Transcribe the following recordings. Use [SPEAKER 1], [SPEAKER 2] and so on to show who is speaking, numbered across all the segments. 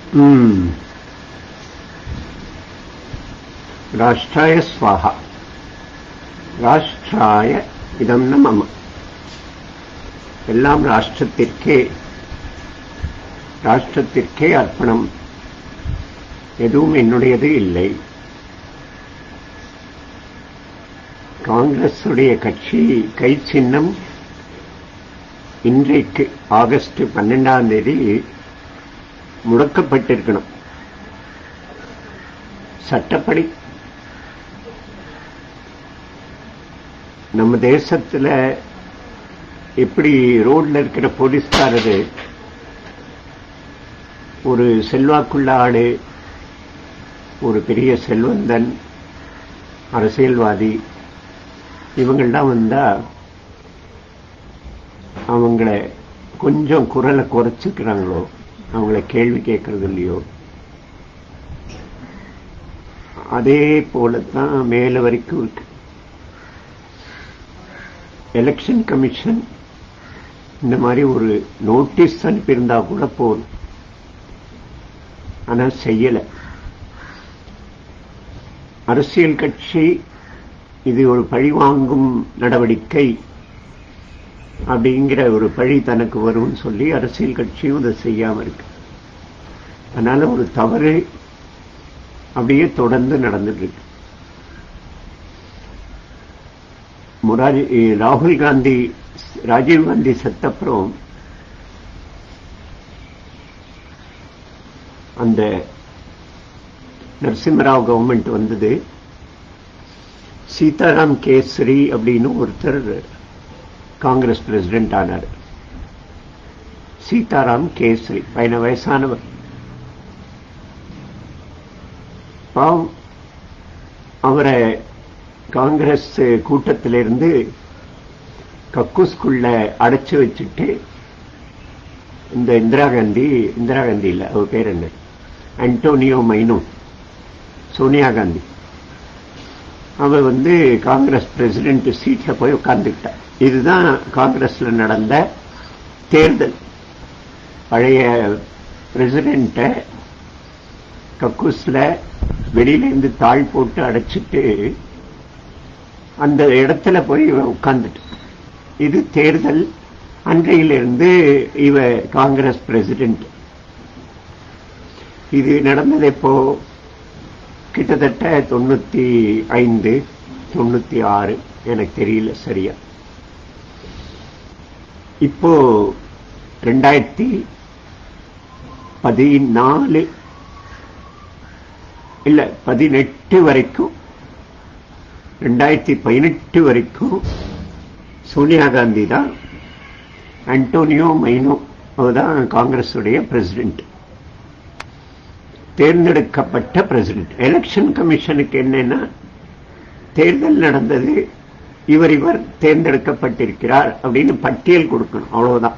[SPEAKER 1] ம். ராஷ்டிராய ஸ்வாஹா ராஷ்டிராய இதம் ந மம எல்லாம் ராஷ்டிரத்திற்கே ராஷ்டிரத்திற்கே அர்ப்பணம் எதுவும் என்னுடையது இல்லை காங்கிரசுடைய கட்சி கை சின்னம் இன்றைக்கு ஆகஸ்ட் பன்னெண்டாம் தேதி முடக்கப்பட்டிருக்கணும் சட்டப்படி நம்ம தேசத்துல எப்படி ரோட்ல இருக்கிற போலீஸ்காரரு ஒரு செல்வாக்குள்ள ஆளு ஒரு பெரிய செல்வந்தன் அரசியல்வாதி இவங்கள்லாம் வந்தா அவங்கள கொஞ்சம் குரலை குறைச்சுக்கிறாங்களோ அவங்கள கேள்வி கேட்கறது இல்லையோ அதே போலத்தான் மேல வரைக்கும் இருக்கு எலெக்ஷன் கமிஷன் இந்த மாதிரி ஒரு நோட்டீஸ் அனுப்பியிருந்தா கூட போதும் ஆனா செய்யல அரசியல் கட்சி இது ஒரு பழிவாங்கும் நடவடிக்கை அப்படிங்கிற ஒரு பழி தனக்கு வரும்னு சொல்லி அரசியல் கட்சியும் அதை செய்யாம இருக்கு அதனால ஒரு தவறு அப்படியே தொடர்ந்து நடந்துட்டு இருக்கு முராரி ராகுல் காந்தி ராஜீவ் காந்தி செத்தப்புறம் அந்த நரசிம்மராவ் கவர்மெண்ட் வந்தது சீதாராம் கேசரி அப்படின்னு ஒருத்தர் காங்கிரஸ் பிரசிடென்ட் ஆனார் சீதாராம் கேசரி பதின வயசானவர் பாவம் அவரை காங்கிரஸ் கூட்டத்திலிருந்து கக்கூஸ்குள்ள அடைச்சு வச்சுட்டு இந்த இந்திரா காந்தி இந்திரா காந்தி இல்ல அவர் பேர் என்ன அன்டோனியோ மைனோ சோனியா காந்தி அவர் வந்து காங்கிரஸ் பிரசிடென்ட் சீட்ல போய் உட்கார்ந்துக்கிட்டார் இதுதான் காங்கிரஸ்ல நடந்த தேர்தல் பழைய பிரசிடென்ட கக்கூஸ்ல வெளியில இருந்து தாழ் போட்டு அடைச்சிட்டு அந்த இடத்துல போய் இவ உட்கார்ந்துட்டு இது தேர்தல் அன்றையிலிருந்து இவ காங்கிரஸ் பிரசிடென்ட் இது நடந்தது எப்போ கிட்டத்தட்ட தொண்ணூத்தி ஐந்து தொண்ணூத்தி ஆறு எனக்கு தெரியல சரியா இப்போ ரெண்டாயிரத்தி பதினாலு இல்ல பதினெட்டு வரைக்கும் ரெண்டாயிரத்தி பதினெட்டு வரைக்கும் சோனியா காந்தி தான் அன்டோனியோ மைனோ அவர்தான் காங்கிரஸுடைய பிரசிடென்ட் தேர்ந்தெடுக்கப்பட்ட பிரசிடென்ட் எலெக்ஷன் கமிஷனுக்கு என்னன்னா தேர்தல் நடந்தது இவர் இவர் தேர்ந்தெடுக்கப்பட்டிருக்கிறார் அப்படின்னு பட்டியல் கொடுக்கணும் அவ்வளவுதான்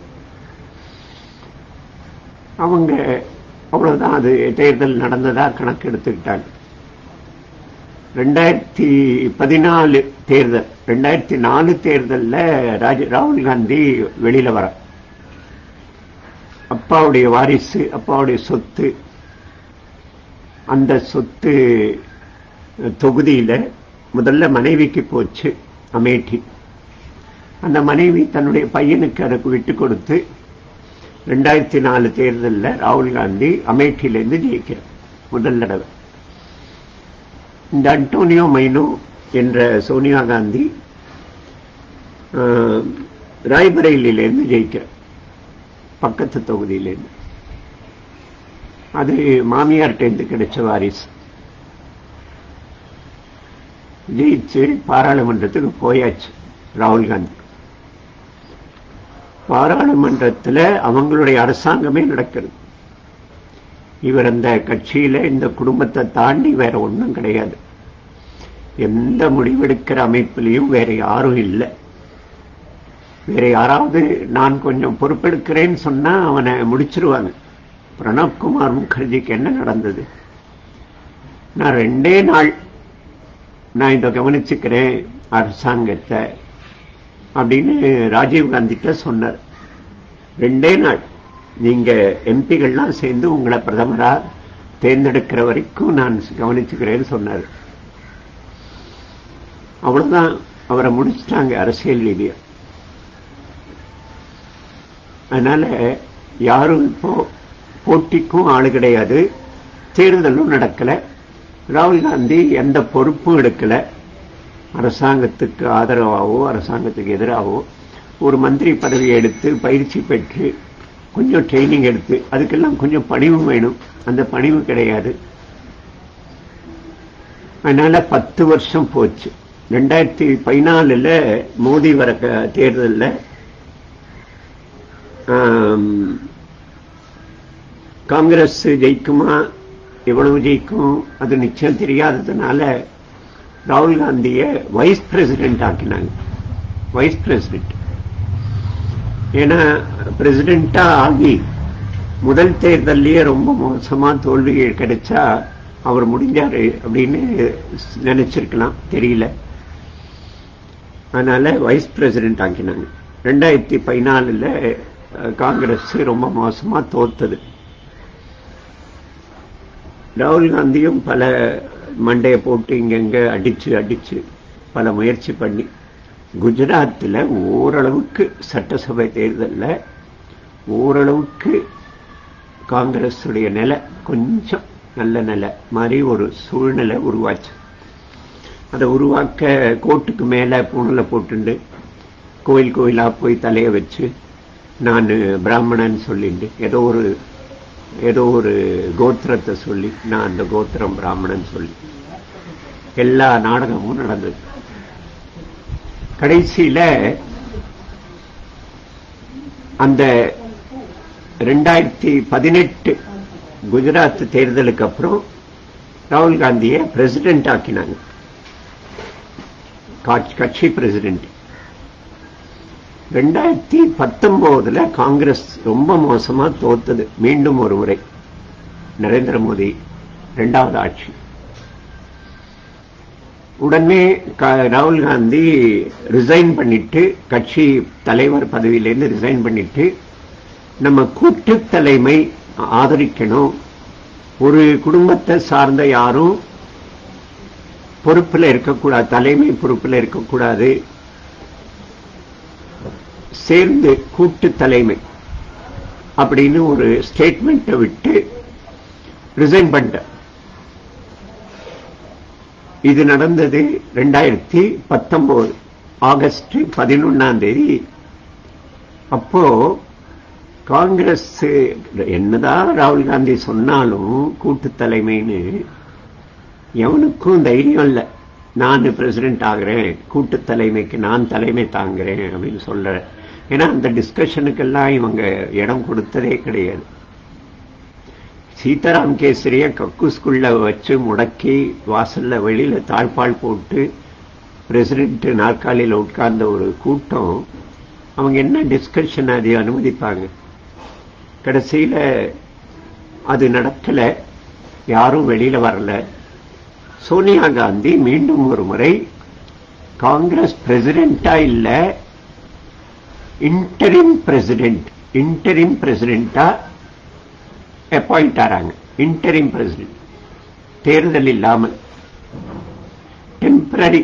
[SPEAKER 1] அவங்க அவ்வளவுதான் அது தேர்தல் நடந்ததா கணக்கு எடுத்துக்கிட்டாங்க ரெண்டாயிரத்தி பதினாலு தேர்தல் ரெண்டாயிரத்தி நாலு தேர்தல்ல ராஜ ராகுல் காந்தி வெளியில வர அப்பாவுடைய வாரிசு அப்பாவுடைய சொத்து அந்த சொத்து தொகுதியில முதல்ல மனைவிக்கு போச்சு அமேठी அந்த மனைவி தன்னுடைய பையனுக்கு அதுக்கு விட்டு கொடுத்து ரெண்டாயிரத்தி நாலு தேர்தலில் ராகுல் காந்தி அமேட்டியிலிருந்து ஜெயிக்கிறார் முதல் தடவை இந்த அன்டோனியோ மைனோ என்ற சோனியா காந்தி ராய்பரேலியிலிருந்து ஜெயிக்கிறார் பக்கத்து தொகுதியிலிருந்து அது மாமியார்கிட்ட கிடைச்ச வாரிசு ஜெயிச்சு பாராளுமன்றத்துக்கு போயாச்சு ராகுல் காந்தி பாராளுமன்றத்தில் அவங்களுடைய அரசாங்கமே நடக்கிறது இவர் அந்த கட்சியில இந்த குடும்பத்தை தாண்டி வேற ஒன்றும் கிடையாது எந்த முடிவெடுக்கிற அமைப்பிலையும் வேற யாரும் இல்லை வேற யாராவது நான் கொஞ்சம் பொறுப்பெடுக்கிறேன்னு சொன்னா அவனை முடிச்சிருவாங்க பிரணப்குமார் முகர்ஜிக்கு என்ன நடந்தது நான் ரெண்டே நாள் நான் இதை கவனிச்சுக்கிறேன் அரசாங்கத்தை அப்படின்னு ராஜீவ் காந்திட்ட சொன்னார் ரெண்டே நாள் நீங்க எம்பிகள்லாம் சேர்ந்து உங்களை பிரதமரா தேர்ந்தெடுக்கிற வரைக்கும் நான் கவனிச்சுக்கிறேன்னு சொன்னார் அவ்வளவுதான் அவரை முடிச்சிட்டாங்க அரசியல் ரீதியா அதனால யாரும் இப்போ போட்டிக்கும் ஆளு கிடையாது தேர்தலும் நடக்கல ராகுல் காந்தி எந்த பொறுப்பும் எடுக்கல அரசாங்கத்துக்கு ஆதரவாகவோ அரசாங்கத்துக்கு எதிராகவோ ஒரு மந்திரி பதவியை எடுத்து பயிற்சி பெற்று கொஞ்சம் ட்ரைனிங் எடுத்து அதுக்கெல்லாம் கொஞ்சம் பணிவு வேணும் அந்த பணிவு கிடையாது அதனால பத்து வருஷம் போச்சு ரெண்டாயிரத்தி பதினாலுல மோடி வர தேர்தலில் காங்கிரஸ் ஜெயிக்குமா எவ்வளவு ஜெயிக்கும் அது நிச்சயம் தெரியாததுனால ராகுல் காந்திய வைஸ் பிரசிடென்ட் ஆக்கினாங்க வைஸ் பிரசிடென்ட் ஏன்னா பிரசிடென்டா ஆகி முதல் தேர்தலையே ரொம்ப மோசமா தோல்வி கிடைச்சா அவர் முடிஞ்சாரு அப்படின்னு நினைச்சிருக்கலாம் தெரியல அதனால வைஸ் பிரசிடென்ட் ஆக்கினாங்க ரெண்டாயிரத்தி பதினாலுல காங்கிரஸ் ரொம்ப மோசமா தோத்தது ராகுல் காந்தியும் பல மண்டையை போட்டு இங்கங்க அடிச்சு அடிச்சு பல முயற்சி பண்ணி குஜராத்தில் ஓரளவுக்கு சட்டசபை தேர்தலில் ஓரளவுக்கு காங்கிரஸுடைய நிலை கொஞ்சம் நல்ல நிலை மாதிரி ஒரு சூழ்நிலை உருவாச்சு அதை உருவாக்க கோட்டுக்கு மேலே பூணலை போட்டுண்டு கோயில் கோயிலாக போய் தலையை வச்சு நான் பிராமணன் சொல்லிட்டு ஏதோ ஒரு ஏதோ ஒரு கோத்திரத்தை சொல்லி நான் அந்த கோத்திரம் பிராமணன் சொல்லி எல்லா நாடகமும் நடந்தது கடைசியில அந்த ரெண்டாயிரத்தி பதினெட்டு குஜராத் தேர்தலுக்கு அப்புறம் ராகுல் காந்தியை பிரசிடென்ட் ஆக்கினாங்க கட்சி பிரசிடென்ட் ரெண்டாயிரத்தி பத்தொன்பதுல காங்கிரஸ் ரொம்ப மோசமா தோத்தது மீண்டும் ஒரு முறை நரேந்திர மோடி இரண்டாவது ஆட்சி உடனே ராகுல் காந்தி ரிசைன் பண்ணிட்டு கட்சி தலைவர் பதவியிலேருந்து ரிசைன் பண்ணிட்டு நம்ம கூட்டு தலைமை ஆதரிக்கணும் ஒரு குடும்பத்தை சார்ந்த யாரும் பொறுப்புல இருக்கக்கூடாது தலைமை பொறுப்புல இருக்கக்கூடாது சேர்ந்து கூட்டு தலைமை அப்படின்னு ஒரு ஸ்டேட்மெண்ட்டை விட்டு ரிசைன் பண்ணிட்ட இது நடந்தது ரெண்டாயிரத்தி பத்தொன்பது ஆகஸ்ட் பதினொன்னாம் தேதி அப்போ காங்கிரஸ் என்னதான் ராகுல் காந்தி சொன்னாலும் கூட்டு தலைமைன்னு எவனுக்கும் தைரியம் இல்லை நான் பிரசிடென்ட் ஆகிறேன் கூட்டு தலைமைக்கு நான் தலைமை தாங்குறேன் அப்படின்னு சொல்ற ஏன்னா அந்த டிஸ்கஷனுக்கெல்லாம் இவங்க இடம் கொடுத்ததே கிடையாது சீதாராம் கேசரிய கக்கூஸ்குள்ள வச்சு முடக்கி வாசல்ல வெளியில தாழ்பால் போட்டு பிரசிடென்ட் நாற்காலியில் உட்கார்ந்த ஒரு கூட்டம் அவங்க என்ன டிஸ்கஷன் அதை அனுமதிப்பாங்க கடைசியில அது நடக்கல யாரும் வெளியில வரல சோனியா காந்தி மீண்டும் ஒரு முறை காங்கிரஸ் பிரசிடென்டா இல்ல இன்டரிம் பிரசிடென்ட் இன்டரிம் பிரசிடென்டா அப்பாயிண்ட் ஆறாங்க இன்டரிம் பிரசிடென்ட் தேர்தல் இல்லாமல் டெம்பரரி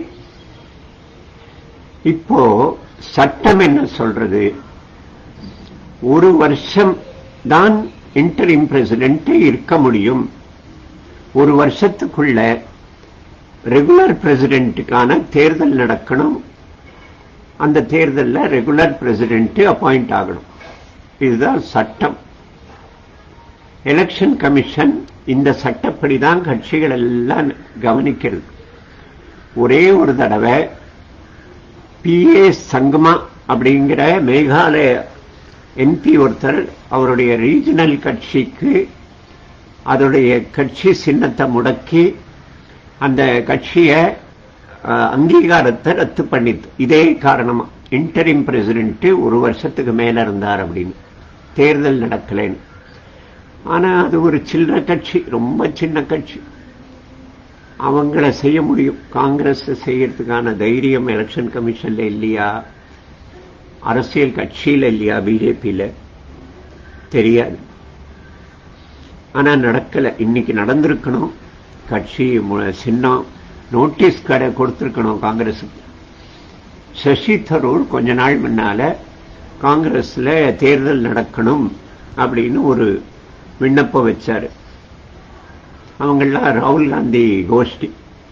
[SPEAKER 1] இப்போ சட்டம் என்ன சொல்றது ஒரு வருஷம் தான் இன்டரிம் பிரசிடென்ட் இருக்க முடியும் ஒரு வருஷத்துக்குள்ள ரெகுலர் பிரசிடென்ட்டுக்கான தேர்தல் நடக்கணும் அந்த தேர்தலில் ரெகுலர் பிரசிடென்ட் அப்பாயிண்ட் ஆகணும் இதுதான் சட்டம் எலெக்ஷன் கமிஷன் இந்த சட்டப்படி தான் கட்சிகள் எல்லாம் கவனிக்கிறது ஒரே ஒரு தடவை பிஏ சங்கமா அப்படிங்கிற மேகாலய எம்பி ஒருத்தர் அவருடைய ரீஜனல் கட்சிக்கு அதோடைய கட்சி சின்னத்தை முடக்கி அந்த கட்சியை அங்கீகாரத்தை ரத்து பண்ணிது இதே காரணமா இன்டரிம் பிரசிடென்ட் ஒரு வருஷத்துக்கு மேல இருந்தார் அப்படின்னு தேர்தல் நடக்கலைன்னு ஆனா அது ஒரு சின்ன கட்சி ரொம்ப சின்ன கட்சி அவங்கள செய்ய முடியும் காங்கிரஸ் செய்யறதுக்கான தைரியம் எலெக்ஷன் கமிஷன்ல இல்லையா அரசியல் கட்சியில இல்லையா பிஜேபியில தெரியாது ஆனா நடக்கல இன்னைக்கு நடந்திருக்கணும் கட்சி மு- சின்னம் நோட்டீஸ் கடை கொடுத்திருக்கணும் காங்கிரஸுக்கு சசி தரூர் கொஞ்ச நாள் முன்னால காங்கிரஸ்ல தேர்தல் நடக்கணும் அப்படின்னு ஒரு விண்ணப்பம் வச்சாரு அவங்கெல்லாம் ராகுல் காந்தி கோஷ்டி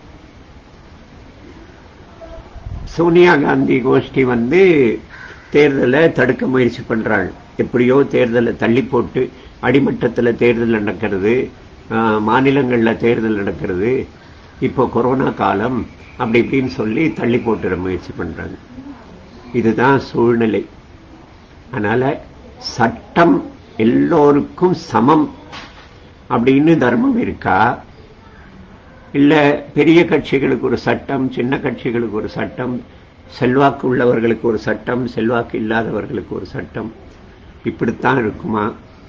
[SPEAKER 1] சோனியா காந்தி கோஷ்டி வந்து தேர்தலை தடுக்க முயற்சி பண்றாள் எப்படியோ தேர்தலை தள்ளி போட்டு அடிமட்டத்துல தேர்தல் நடக்கிறது ஆஹ், மாநிலங்கள்ல தேர்தல் நடக்கிறது இப்போ கொரோனா காலம் அப்படி இப்படின்னு சொல்லி தள்ளி போட்டுற முயற்சி பண்றாங்க இதுதான் சூழ்நிலை அதனால சட்டம் எல்லோருக்கும் சமம் அப்படின்னு தர்மம் இருக்கா இல்ல பெரிய கட்சிகளுக்கு ஒரு சட்டம் சின்ன கட்சிகளுக்கு ஒரு சட்டம் செல்வாக்கு உள்ளவர்களுக்கு ஒரு சட்டம் செல்வாக்கு இல்லாதவர்களுக்கு ஒரு சட்டம் இப்படித்தான் இருக்குமா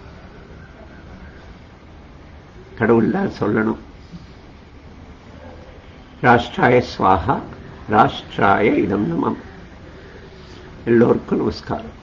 [SPEAKER 1] கடவுள் தான் சொல்லணும் ராஷ்டிராய ஸ்வாகா ராஷ்டிராய இதம் நமம் எல்லோருக்கும் நமஸ்காரம்